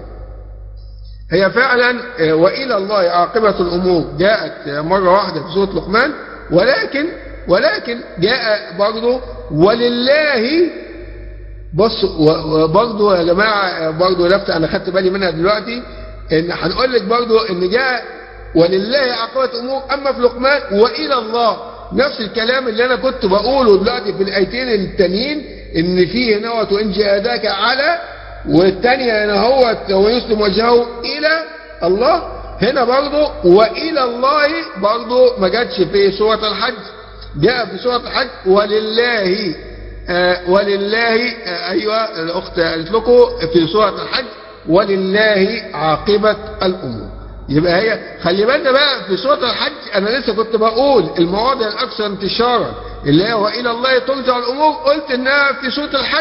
هي فعلا وإلى الله عاقبة الأمور جاءت مرة واحدة في سورة لقمان ولكن ولكن جاء برضه ولله بص برضه يا جماعة برضه لفت أنا خدت بالي منها دلوقتي إن هنقول لك برضه إن جاء ولله عاقبة الأمور أما في لقمان وإلى الله نفس الكلام اللي أنا كنت بقوله دلوقتي في الآيتين التانيين إن فيه نوت وإن جاهداك على والثانية هنا هو ويسلم وجهه إلى الله هنا برضه وإلى الله برضه ما جاتش في سورة الحج جاء في سورة الحج ولله آه ولله آه أيوة الأخت قالت لكم في سورة الحج ولله عاقبة الأمور يبقى هي خلي بالنا بقى في سورة الحج أنا لسه كنت بقول المواضع الأكثر انتشارا اللي هي وإلى الله ترجع الأمور قلت إنها في سورة الحج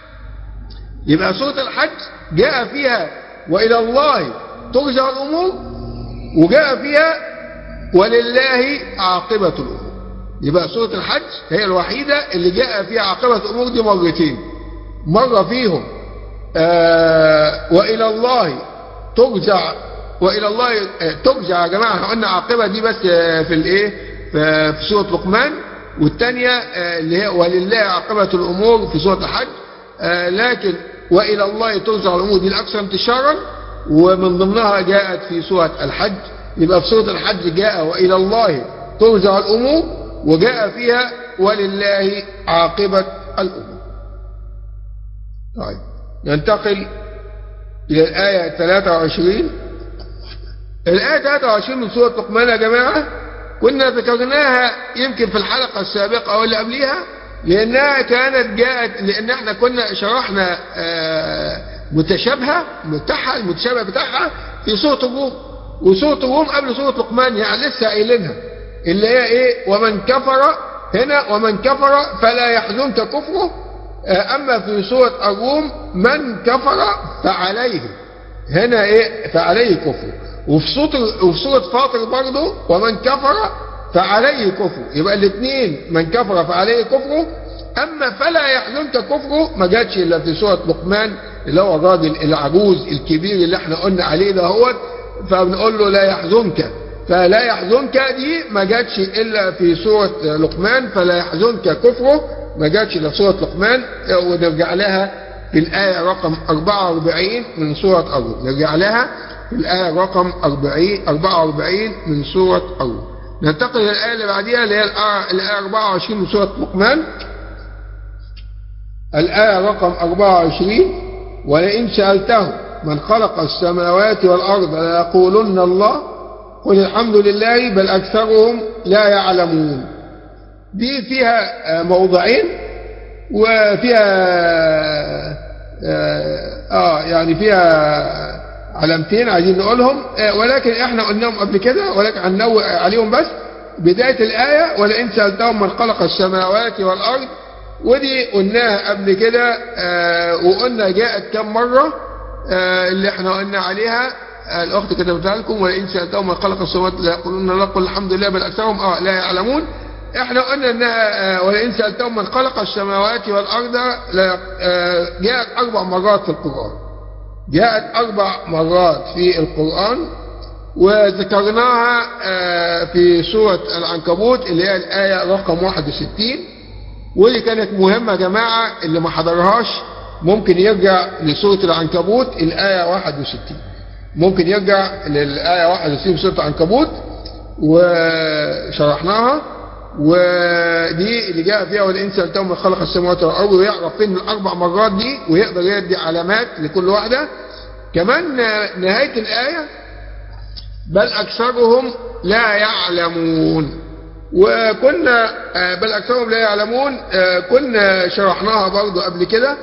يبقى سورة الحج جاء فيها وإلى الله ترجع الأمور وجاء فيها ولله عاقبة الأمور يبقى سورة الحج هي الوحيدة اللي جاء فيها عاقبة الأمور دي مرتين مرة فيهم آه وإلى الله ترجع وإلى الله آه ترجع يا جماعة احنا قلنا عاقبة دي بس آه في الإيه في سورة لقمان والثانية اللي هي ولله عاقبة الأمور في سورة الحج لكن وإلى الله ترجع الأمور دي الأكثر انتشارا ومن ضمنها جاءت في سورة الحج يبقى في سورة الحج جاء وإلى الله ترجع الأمور وجاء فيها ولله عاقبة الأمور طيب ننتقل إلى الآية 23 الآية 23 من سورة لقمان يا جماعة كنا ذكرناها يمكن في الحلقة السابقة أو اللي قبليها لأنها كانت جاءت لأن احنا كنا شرحنا آه، متشابهة بتاعها المتشابه بتاعها في سورة الروم وسورة الروم قبل سورة لقمان يعني لسه قايلينها اللي هي ايه ومن كفر هنا ومن كفر فلا يحزنك كفره آه، اما في سورة الروم من كفر فعليه هنا ايه فعليه كفر وفي سورة وفي سورة فاطر برضه ومن كفر فعليه كفر يبقى الاثنين من كفر فعليه كفره اما فلا يحزنك كفره ما جاتش الا في سورة لقمان اللي هو الراجل العجوز الكبير اللي احنا قلنا عليه ده هو فبنقول له لا يحزنك فلا يحزنك دي ما جاتش الا في سورة لقمان فلا يحزنك كفره ما جاتش الا في سورة لقمان ونرجع لها في الآية رقم 44 من سورة الروم نرجع لها في الآية رقم 40 44 من سورة الروم ننتقل إلى الآية اللي بعديها اللي هي الآية الآية 24 من سورة لقمان الآية رقم 24 ولئن سألته من خلق السماوات والأرض ليقولن الله قل الحمد لله بل أكثرهم لا يعلمون دي فيها آه، موضعين وفيها آه, آه يعني فيها علامتين عايزين نقولهم آه ولكن احنا قلناهم قبل كده ولكن هننوع عليهم بس بداية الآية ولئن سألتهم من خلق السماوات والأرض ودي قلناها قبل كده آه وقلنا جاءت كم مرة آه اللي احنا قلنا عليها آه الأخت كتبتها لكم ولئن سألتهم من خلق السماوات لا يقولون لا قل الحمد لله بل أكثرهم آه لا يعلمون احنا قلنا انها آه ولئن سألتهم من خلق السماوات والأرض لا آه جاءت أربع مرات في القرآن جاءت أربع مرات في القرآن وذكرناها آه في سورة العنكبوت اللي هي الآية رقم 61 ودي كانت مهمة يا جماعة اللي ما حضرهاش ممكن يرجع لسورة العنكبوت الآية 61 ممكن يرجع للآية 61 في سورة العنكبوت وشرحناها ودي اللي جاء فيها ولئن سألتهم من خلق السماوات والأرض ويعرف فين الأربع مرات دي ويقدر يدي علامات لكل واحدة كمان نهاية الآية بل أكثرهم لا يعلمون وكنا بل أكثرهم لا يعلمون كنا شرحناها برضو قبل كده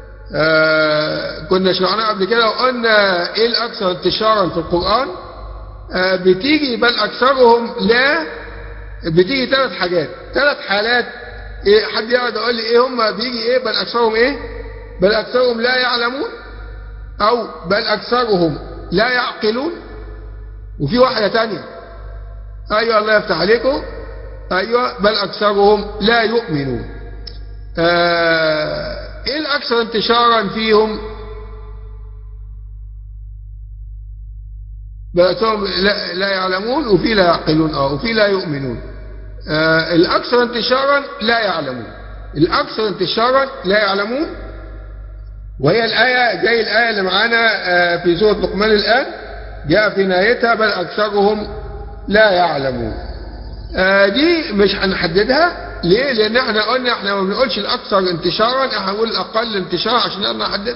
كنا شرحناها قبل كده وقلنا ايه الأكثر انتشارا في القرآن بتيجي بل أكثرهم لا بتيجي ثلاث حاجات ثلاث حالات إيه حد يقعد يقول لي ايه هم بيجي ايه بل أكثرهم ايه بل أكثرهم لا يعلمون أو بل أكثرهم لا يعقلون وفي واحدة تانية أيوة الله يفتح عليكم أيوة بل أكثرهم لا يؤمنون آه إيه الأكثر انتشارا فيهم بل أكثرهم لا, لا يعلمون وفي لا يعقلون آه وفي لا يؤمنون آه الأكثر انتشارا لا يعلمون الأكثر انتشارا لا يعلمون وهي الآية جاي الآية اللي معانا آه في سورة لقمان الآن جاء في نهايتها بل أكثرهم لا يعلمون آه دي مش هنحددها ليه لان احنا قلنا احنا ما بنقولش الاكثر انتشارا احنا هنقول الاقل انتشارا عشان نقدر نحدد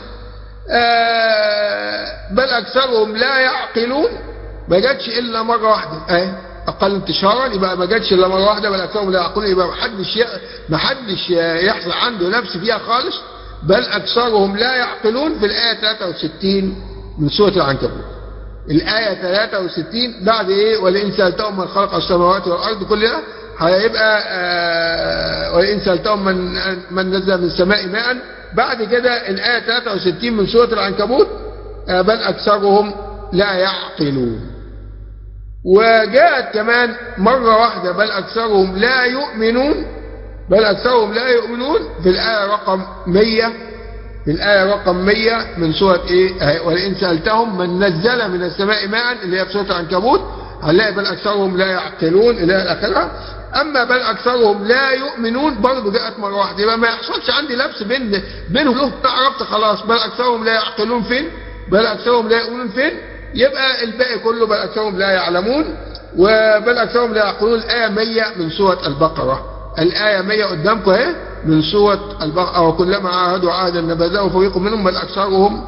آه بل اكثرهم لا يعقلون ما جاتش الا مره واحده اهي اقل انتشارا يبقى ما جاتش الا مره واحده بل اكثرهم لا يعقلون يبقى ما حدش ما حدش يحصل عنده نفس فيها خالص بل اكثرهم لا يعقلون في الايه 63 من سوره العنكبوت الآية 63 بعد إيه ولئن سألتهم من خلق السماوات والأرض كلها هيبقى آه ولئن سألتهم من, من نزل من السماء ماء بعد كده الآية 63 من سورة العنكبوت آه بل أكثرهم لا يعقلون وجاءت كمان مرة واحدة بل أكثرهم لا يؤمنون بل أكثرهم لا يؤمنون في الآية رقم 100 في الآية رقم 100 من سورة إيه ولئن سألتهم من نزل من السماء ماء اللي هي في سورة العنكبوت هنلاقي بل أكثرهم لا يعقلون إلى الآخرة أما بل أكثرهم لا يؤمنون برضه جاءت مرة واحدة يبقى ما يحصلش عندي لبس بين بينهم له عرفت خلاص بل أكثرهم لا يعقلون فين بل أكثرهم لا يؤمنون فين يبقى الباقي كله بل أكثرهم لا يعلمون وبل أكثرهم لا يعقلون الآية 100 من سورة البقرة الآية 100 قدامكم اهي من سورة البقرة وكلما عاهدوا عهدا نبذه فريق منهم بل أكثرهم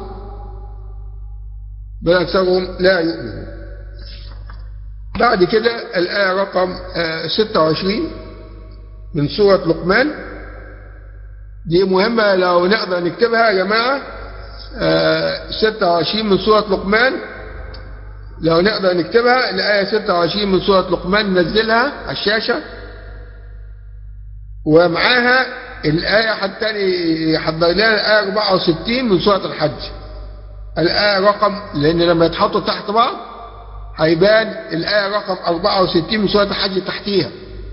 بل أكثرهم لا يؤمنون بعد كده الآية رقم آه، 26 من سورة لقمان دي مهمة لو نقدر نكتبها يا جماعة آه، 26 من سورة لقمان لو نقدر نكتبها الآية 26 من سورة لقمان ننزلها على الشاشة ومعاها الآية حتى يحضر لنا الآية 64 من سورة الحج الآية رقم لأن لما يتحطوا تحت بعض هيبان الآية رقم 64 من سورة الحج تحتيها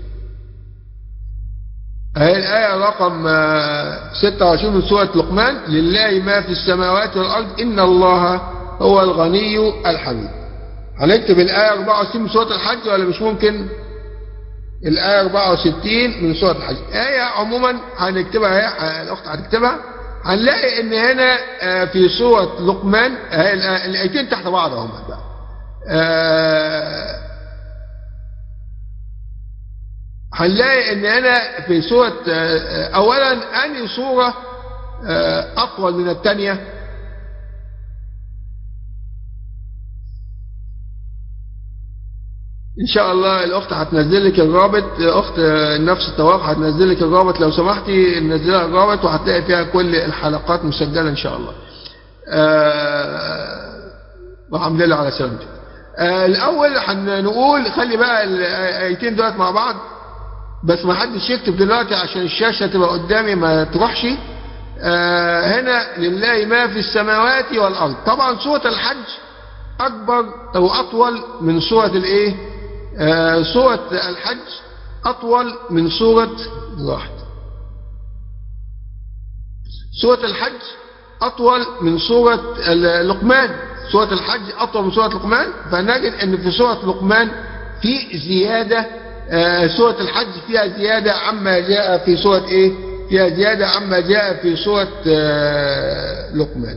هي الآية رقم آه، 26 من سورة لقمان لله ما في السماوات والأرض إن الله هو الغني الحميد هنكتب الآية 64 من سورة الحج ولا مش ممكن الآية 64 من سورة الحج آية عموما هنكتبها هي الأخت هتكتبها هنلاقي إن هنا آه، في سورة لقمان آه، الآ- الآيتين تحت بعض هم بقى آه، هنلاقي ان هنا في سورة آه، آه، اولا انهي سورة آه، اطول من الثانية ان شاء الله الاخت هتنزل لك الرابط اخت آه، نفس الطواف هتنزل لك الرابط لو سمحتي نزلها الرابط وهتلاقي فيها كل الحلقات مسجلة ان شاء الله آه، والحمد لله على سلامتك آه، الاول هنقول خلي بقى الايتين دولت مع بعض بس ما حدش يكتب دلوقتي عشان الشاشة تبقى قدامي ما تروحش آه هنا لله ما في السماوات والأرض طبعا سورة الحج أكبر أو أطول من سورة الإيه آه سورة الحج أطول من سورة واحد سورة الحج أطول من سورة ال- لقمان سورة الحج أطول من سورة لقمان فنجد أن في سورة لقمان في زيادة آه، سورة الحج فيها زيادة عما جاء في سورة إيه فيها زيادة عما جاء في سورة آه، لقمان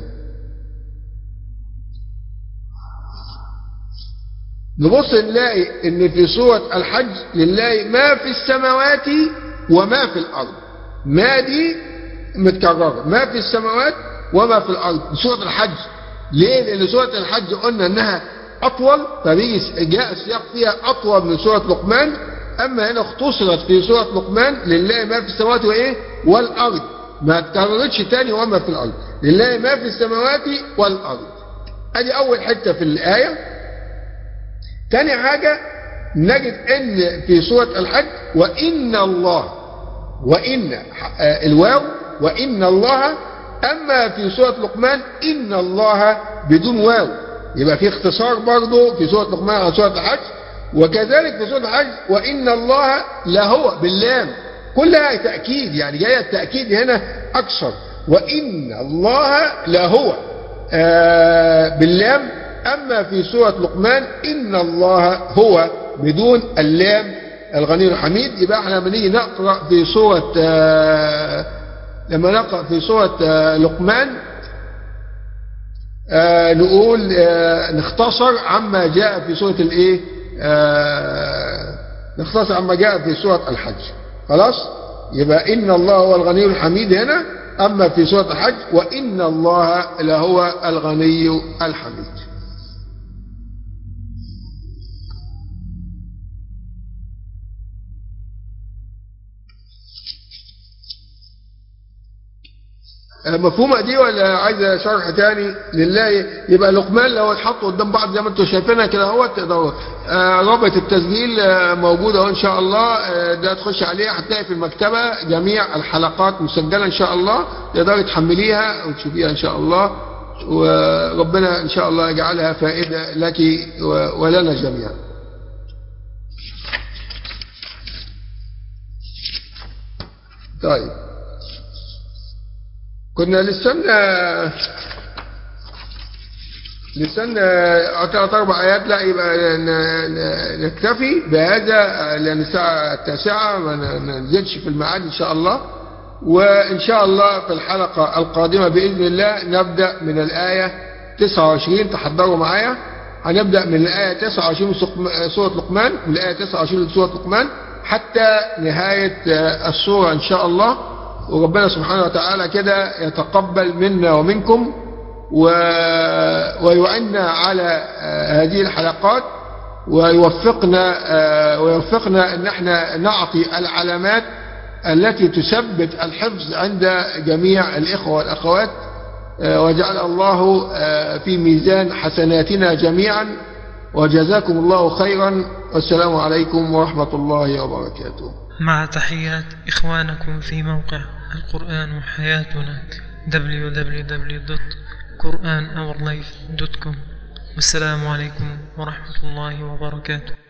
نبص نلاقي ان في سورة الحج لله ما في السماوات وما في الارض ما دي متكررة ما في السماوات وما في الارض سورة الحج ليه لان سورة الحج قلنا انها اطول فبيجي جاء السياق فيها اطول من سورة لقمان اما هنا اختصرت في سورة لقمان لله ما في السماوات وايه والارض ما اتكررتش تاني وما في الارض لله ما في السماوات والارض ادي اول حتة في الايه تاني حاجة نجد ان في سورة الحج وان الله وان آه، الواو وان الله اما في سورة لقمان ان الله بدون واو يبقى في اختصار برضه في سورة لقمان على سورة الحج وكذلك في سورة الحج وان الله لهو باللام كلها تأكيد يعني جاية التأكيد هنا أكثر وإن الله لهو آه باللام أما في سورة لقمان إن الله هو بدون اللام الغني الحميد يبقى احنا لما نيجي نقرأ في سورة آه لما نقرأ في سورة آه لقمان آه نقول آه نختصر عما جاء في سورة الايه آه نختصر عما جاء في سورة الحج خلاص يبقى إن الله هو الغني الحميد هنا أما في سورة الحج وإن الله لهو الغني الحميد مفهومة دي ولا عايزة شرح تاني لله يبقى لقمان لو اتحطوا قدام بعض زي ما انتم شايفينها كده اهو تقدروا آه رابط التسجيل آه موجود اهو ان شاء الله آه ده تخش عليه هتلاقي في المكتبة جميع الحلقات مسجلة ان شاء الله تقدري تحمليها وتشوفيها ان شاء الله وربنا ان شاء الله يجعلها فائدة لك ولنا جميعا طيب كنا لسنا لسنا ثلاث اربع ايات لا يبقى نكتفي بهذا لان الساعه التاسعه ما ننزلش في الميعاد ان شاء الله وان شاء الله في الحلقه القادمه باذن الله نبدا من الايه 29 تحضروا معايا هنبدا من الايه 29 من سوره لقمان من الايه 29 من سوره لقمان حتى نهايه السوره ان شاء الله وربنا سبحانه وتعالى كده يتقبل منا ومنكم و... ويعنا على آه، هذه الحلقات ويوفقنا آه، ويوفقنا ان احنا نعطي العلامات التي تثبت الحفظ عند جميع الاخوه والاخوات آه، وجعل الله آه، في ميزان حسناتنا جميعا وجزاكم الله خيرا والسلام عليكم ورحمه الله وبركاته مع تحيات إخوانكم في موقع القرآن حياتنا www.quranourlife.com والسلام عليكم ورحمة الله وبركاته